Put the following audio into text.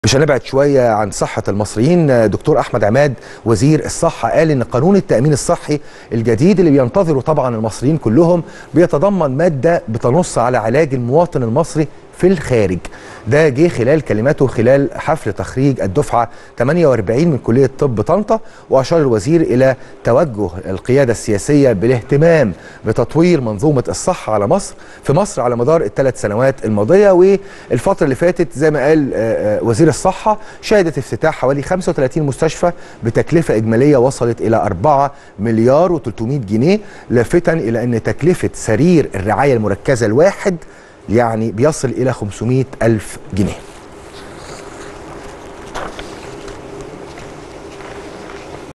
مش هنبعد شوية عن صحة المصريين دكتور أحمد عماد وزير الصحة قال إن قانون التأمين الصحي الجديد اللي بينتظره طبعا المصريين كلهم بيتضمن مادة بتنص على علاج المواطن المصري في الخارج ده جه خلال كلماته خلال حفل تخريج الدفعة 48 من كلية طب طنطا وأشار الوزير إلى توجه القيادة السياسية بالاهتمام بتطوير منظومة الصحة على مصر في مصر على مدار الثلاث سنوات الماضية والفترة اللي فاتت زي ما قال وزير الصحة شهدت افتتاح حوالي 35 مستشفى بتكلفة إجمالية وصلت إلى 4 مليار و300 جنيه لافتا إلى أن تكلفة سرير الرعاية المركزة الواحد يعني بيصل إلى 500 ألف جنيه